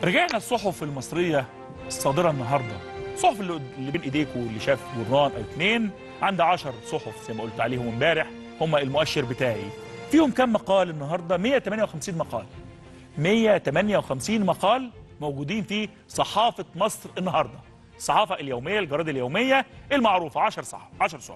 رجعنا الصحف المصرية الصادرة النهاردة الصحف اللي اللي بين ايديكم واللي شاف جورنال او اتنين عندي 10 صحف زي ما قلت عليهم امبارح هم المؤشر بتاعي فيهم كم مقال النهارده 158 مقال 158 مقال موجودين في صحافة مصر النهارده الصحافة اليومية الجرائد اليومية المعروفة 10 صحف 10 صحف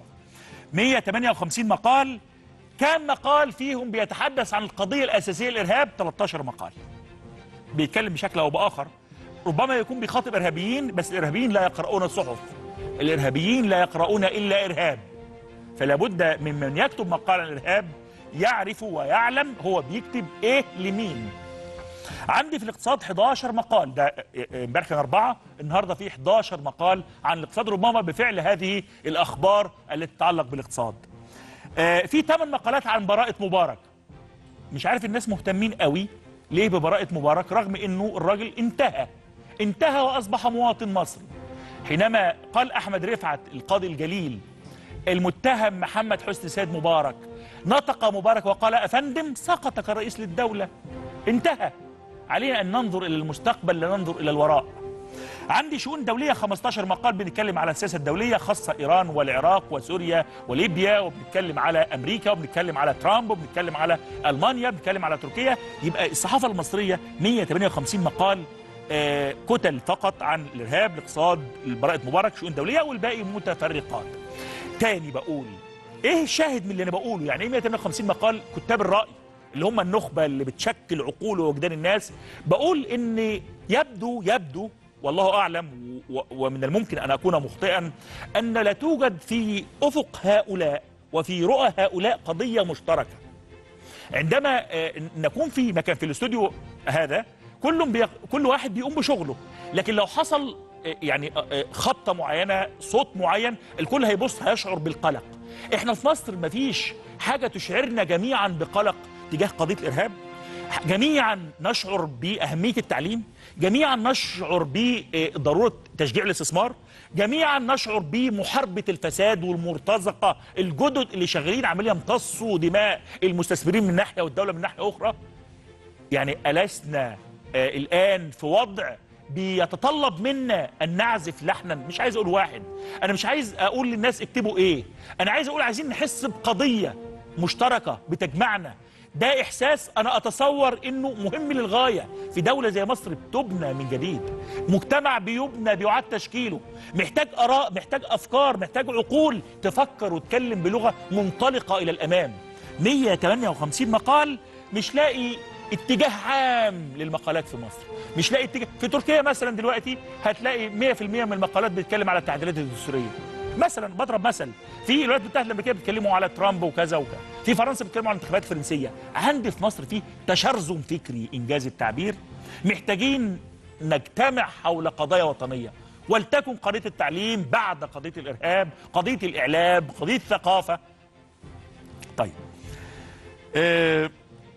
158 مقال كم مقال فيهم بيتحدث عن القضية الأساسية الإرهاب 13 مقال بيتكلم بشكل او باخر ربما يكون بيخاطب ارهابيين بس الارهابيين لا يقرؤون الصحف الارهابيين لا يقرؤون الا ارهاب فلا بد ممن يكتب مقال عن الارهاب يعرف ويعلم هو بيكتب ايه لمين عندي في الاقتصاد 11 مقال ده امبارح كان اربعه النهارده في 11 مقال عن الاقتصاد ربما بفعل هذه الاخبار التي تتعلق بالاقتصاد آه، في 8 مقالات عن براءه مبارك مش عارف الناس مهتمين قوي ليه ببراءة مبارك رغم انه الراجل انتهى انتهى واصبح مواطن مصري حينما قال احمد رفعت القاضي الجليل المتهم محمد حسني سيد مبارك نطق مبارك وقال افندم سقط كرئيس للدولة انتهى علينا ان ننظر الى المستقبل لا ننظر الى الوراء عندي شؤون دولية 15 مقال بنتكلم على السياسة الدولية خاصة إيران والعراق وسوريا وليبيا وبنتكلم على أمريكا وبنتكلم على ترامب وبنتكلم على ألمانيا بنتكلم على تركيا يبقى الصحافة المصرية 158 مقال آه كتل فقط عن الإرهاب الاقتصاد براءة مبارك شؤون دولية والباقي متفرقات تاني بقول ايه الشاهد من اللي انا بقوله يعني ايه 158 مقال كتاب الرأي اللي هم النخبة اللي بتشكل عقول ووجدان الناس بقول ان يبدو يبدو والله أعلم و- ومن الممكن أن أكون مخطئا أن لا توجد في أفق هؤلاء وفي رؤى هؤلاء قضية مشتركة عندما آه، نكون في مكان في الاستوديو هذا كل بي... كل واحد بيقوم بشغله لكن لو حصل آه، يعني آه، آه، خبطه معينه صوت معين الكل هيبص هيشعر بالقلق احنا في مصر مفيش حاجه تشعرنا جميعا بقلق تجاه قضيه الارهاب جميعا نشعر باهميه التعليم جميعا نشعر بضروره تشجيع الاستثمار جميعا نشعر بمحاربه الفساد والمرتزقه الجدد اللي شغالين عمالين يمتصوا دماء المستثمرين من ناحيه والدوله من ناحيه اخرى يعني ألسنا آه الآن في وضع بيتطلب منا أن نعزف لحنا مش عايز أقول واحد أنا مش عايز أقول للناس اكتبوا إيه أنا عايز أقول عايزين نحس بقضية مشتركة بتجمعنا ده إحساس أنا أتصور إنه مهم للغاية في دولة زي مصر بتبنى من جديد مجتمع بيبنى بيعاد تشكيله محتاج آراء محتاج أفكار محتاج عقول تفكر وتكلم بلغة منطلقة إلى الأمام 158 مقال مش لاقي اتجاه عام للمقالات في مصر مش لاقي اتجاه في تركيا مثلا دلوقتي هتلاقي 100% من المقالات بتتكلم على التعديلات الدستوريه مثلا بضرب مثل في الولايات المتحده الامريكيه بيتكلموا على ترامب وكذا وكذا في فرنسا بيتكلموا على الانتخابات الفرنسيه عندي في مصر في تشرذم فكري انجاز التعبير محتاجين نجتمع حول قضايا وطنيه ولتكن قضيه التعليم بعد قضيه الارهاب قضيه الاعلام قضيه الثقافه طيب آه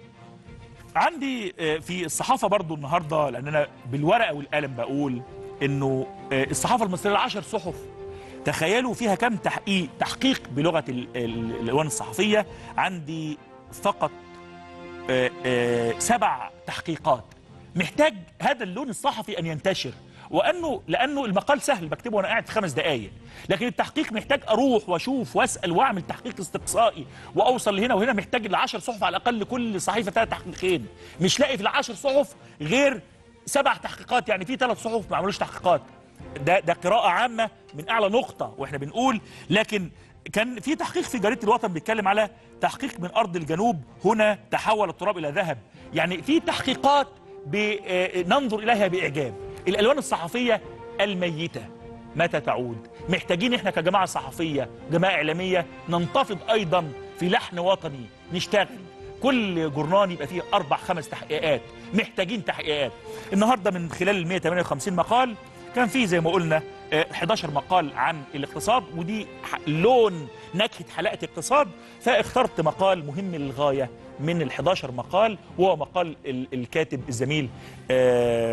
عندي آه، في الصحافه برضو النهارده لان انا بالورقه والقلم بقول انه آه، الصحافه المصريه العشر صحف تخيلوا فيها كم تحقيق تحقيق بلغه ال- ال- الالوان الصحفيه عندي فقط آه، آه، سبع تحقيقات محتاج هذا اللون الصحفي ان ينتشر وانه لانه المقال سهل بكتبه وانا قاعد في خمس دقائق لكن التحقيق محتاج اروح واشوف واسال واعمل تحقيق استقصائي واوصل لهنا وهنا محتاج العشر صحف على الاقل كل صحيفه ثلاث تحقيقين مش لاقي في العشر صحف غير سبع تحقيقات يعني في ثلاث صحف ما عملوش تحقيقات ده ده قراءه عامه من اعلى نقطه واحنا بنقول لكن كان في تحقيق في جريده الوطن بيتكلم على تحقيق من ارض الجنوب هنا تحول التراب الى ذهب يعني في تحقيقات ب- آه، ننظر اليها باعجاب الالوان الصحفيه الميته متى تعود محتاجين احنا كجماعه صحفيه جماعه اعلاميه ننتفض ايضا في لحن وطني نشتغل كل جورنال يبقى فيه اربع خمس تحقيقات محتاجين تحقيقات النهارده من خلال ال 158 مقال كان في زي ما قلنا آه، 11 مقال عن الاقتصاد ودي ح- لون نكهه حلقه اقتصاد فاخترت مقال مهم للغايه من ال 11 مقال وهو مقال ال- الكاتب الزميل آه،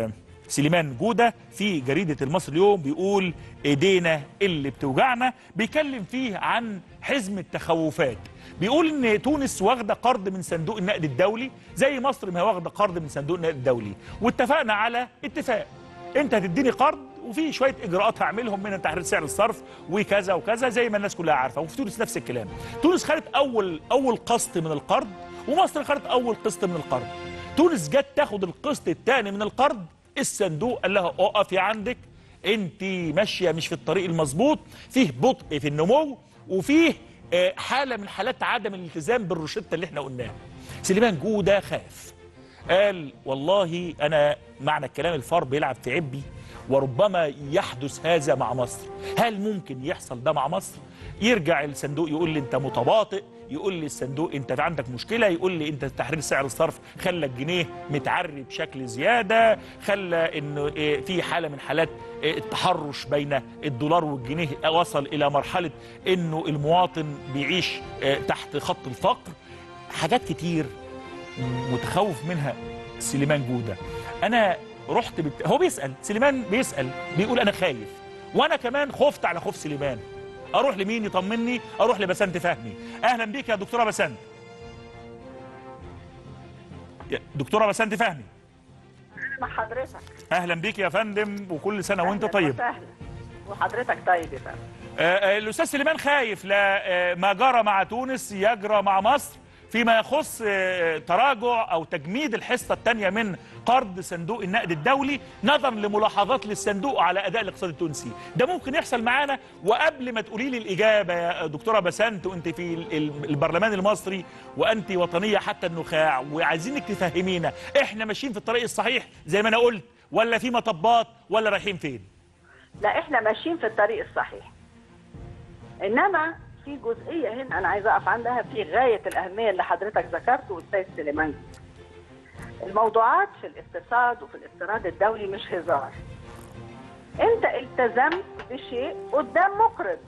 سليمان جودة في جريدة المصري اليوم بيقول ايدينا اللي بتوجعنا بيتكلم فيه عن حزم التخوفات بيقول ان تونس واخده قرض من صندوق النقد الدولي زي مصر ما هي واخده قرض من صندوق النقد الدولي واتفقنا على اتفاق انت هتديني قرض وفي شويه اجراءات هعملهم منها تحرير سعر الصرف وكذا وكذا زي ما الناس كلها عارفه وفي تونس نفس الكلام تونس خدت اول اول قسط من القرض ومصر خدت اول قسط من القرض تونس جت تاخد القسط الثاني من القرض الصندوق قال لها اقفي عندك انت ماشيه مش في الطريق المظبوط فيه بطء في النمو وفيه آه، حاله من حالات عدم الالتزام بالروشته اللي احنا قلناها سليمان جوده خاف قال والله انا معنى الكلام الفار بيلعب في عبي وربما يحدث هذا مع مصر هل ممكن يحصل ده مع مصر يرجع الصندوق يقول لي انت متباطئ يقول لي الصندوق انت عندك مشكله يقول لي انت تحرير سعر الصرف خلى الجنيه متعري بشكل زياده خلى انه إيه، في حاله من حالات إيه، التحرش بين الدولار والجنيه وصل الى مرحله انه المواطن بيعيش إيه، تحت خط الفقر حاجات كتير متخوف منها سليمان جوده انا رحت بت... هو بيسال سليمان بيسال بيقول انا خايف وانا كمان خفت على خوف سليمان اروح لمين يطمني اروح لبسنت فهمي اهلا بيك يا دكتوره بسنت يا دكتوره بسنت فهمي مع حضرتك اهلا بيك يا فندم وكل سنه وانت أهلاً طيب وسهلاً. وحضرتك طيب يا فندم آه، آه، الاستاذ سليمان خايف لا آه، ما جرى مع تونس يجرى مع مصر فيما يخص آه، تراجع او تجميد الحصه الثانيه من قرض صندوق النقد الدولي نظرا لملاحظات للصندوق على اداء الاقتصاد التونسي ده ممكن يحصل معانا وقبل ما تقولي لي الاجابه يا دكتوره بسنت وانت في ال- ال- البرلمان المصري وانت وطنيه حتى النخاع وعايزينك تفهمينا احنا ماشيين في الطريق الصحيح زي ما انا قلت ولا في مطبات ولا رايحين فين لا احنا ماشيين في الطريق الصحيح انما في جزئيه هنا انا عايزه اقف عندها في غايه الاهميه اللي حضرتك ذكرته والاستاذ سليمان الموضوعات في الاقتصاد وفي الاقتراض الدولي مش هزار انت التزمت بشيء قدام مقرض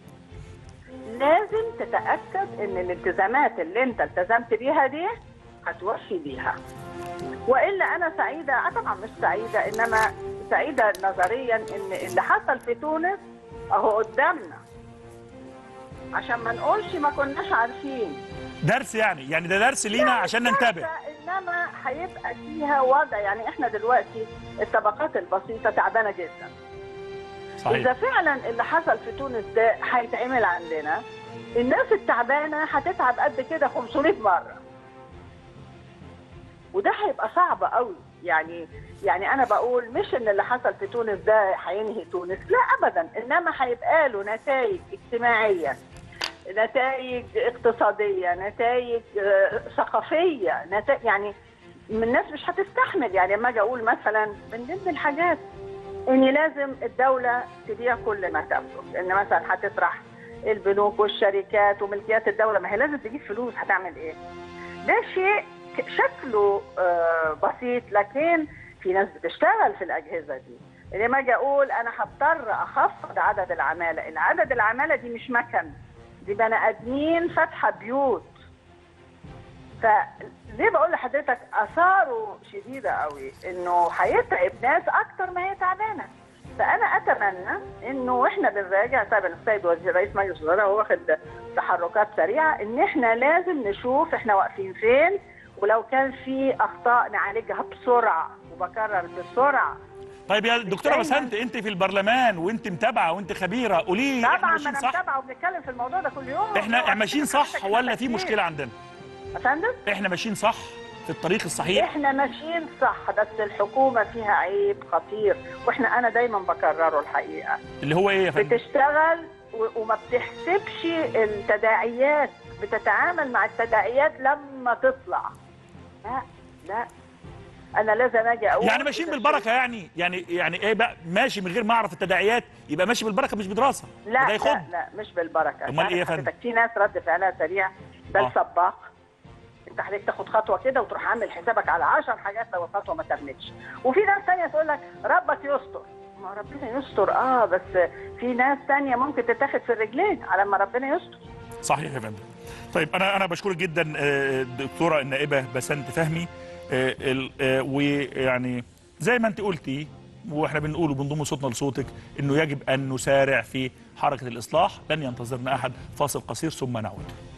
لازم تتاكد ان الالتزامات اللي انت التزمت بيها دي هتوفي بيها والا انا سعيده آه طبعا مش سعيده انما سعيده نظريا ان اللي حصل في تونس اهو قدامنا عشان ما نقولش ما كناش عارفين درس يعني يعني ده درس لينا عشان ننتبه انما هيبقى فيها وضع يعني احنا دلوقتي الطبقات البسيطه تعبانه جدا صحيح اذا فعلا اللي حصل في تونس ده هيتعمل عندنا الناس التعبانه هتتعب قد كده 500 مره وده هيبقى صعب قوي يعني يعني انا بقول مش ان اللي حصل في تونس ده هينهي تونس لا ابدا انما هيبقى له نتائج اجتماعيه نتائج اقتصاديه نتائج آه، ثقافيه نتائج يعني الناس مش هتستحمل يعني لما اجي اقول مثلا من ضمن الحاجات ان لازم الدوله تبيع كل ما تملك ان مثلا هتطرح البنوك والشركات وملكيات الدوله ما هي لازم تجيب فلوس هتعمل ايه ده شيء ك- شكله آه، بسيط لكن في ناس بتشتغل في الاجهزه دي لما اجي اقول انا هضطر اخفض عدد العماله العدد العماله دي مش مكن دي بني ادمين فاتحه بيوت فليه بقول لحضرتك اثاره شديده قوي انه هيتعب ناس اكتر ما هي تعبانه فانا اتمنى انه احنا بنراجع طبعا السيد وزير رئيس مجلس الوزراء هو واخد تحركات سريعه ان احنا لازم نشوف احنا واقفين فين ولو كان في اخطاء نعالجها بسرعه وبكرر بسرعه طيب يا دكتوره دايماً. بسنت انت في البرلمان وانت متابعه وانت خبيره قولي لي احنا طبعا ما ماشيين انا صح متابعه وبنتكلم في الموضوع ده كل يوم احنا ماشيين صح ولا في مشكله عندنا يا فندم احنا ماشيين صح في الطريق الصحيح احنا ماشيين صح بس الحكومه فيها عيب خطير واحنا انا دايما بكرره الحقيقه اللي هو ايه يا فندم بتشتغل و- وما بتحسبش التداعيات بتتعامل مع التداعيات لما تطلع لا لا انا لازم اجي اقول يعني ماشيين إذا بالبركه يعني يعني يعني ايه بقى ماشي من غير ما اعرف التداعيات يبقى ماشي بالبركه مش بدراسه لا وده لا يخض لا مش بالبركه أمال إيه يا تعرف فندم؟ حضرتك في ناس رد فعلها سريع ده آه. السباق انت حضرتك تاخد خطوه كده وتروح عامل حسابك على 10 حاجات لو الخطوه ما تمتش وفي ناس ثانيه تقول لك ربك يستر ما ربنا يستر اه بس في ناس ثانيه ممكن تتاخد في الرجلين على ما ربنا يستر صحيح يا فندم طيب انا انا بشكرك جدا آه، الدكتوره النائبه بسنت فهمي آه، ال- آه، ويعني زي ما انت قلتي واحنا بنقول وبنضم صوتنا لصوتك انه يجب ان نسارع في حركه الاصلاح لن ينتظرنا احد فاصل قصير ثم نعود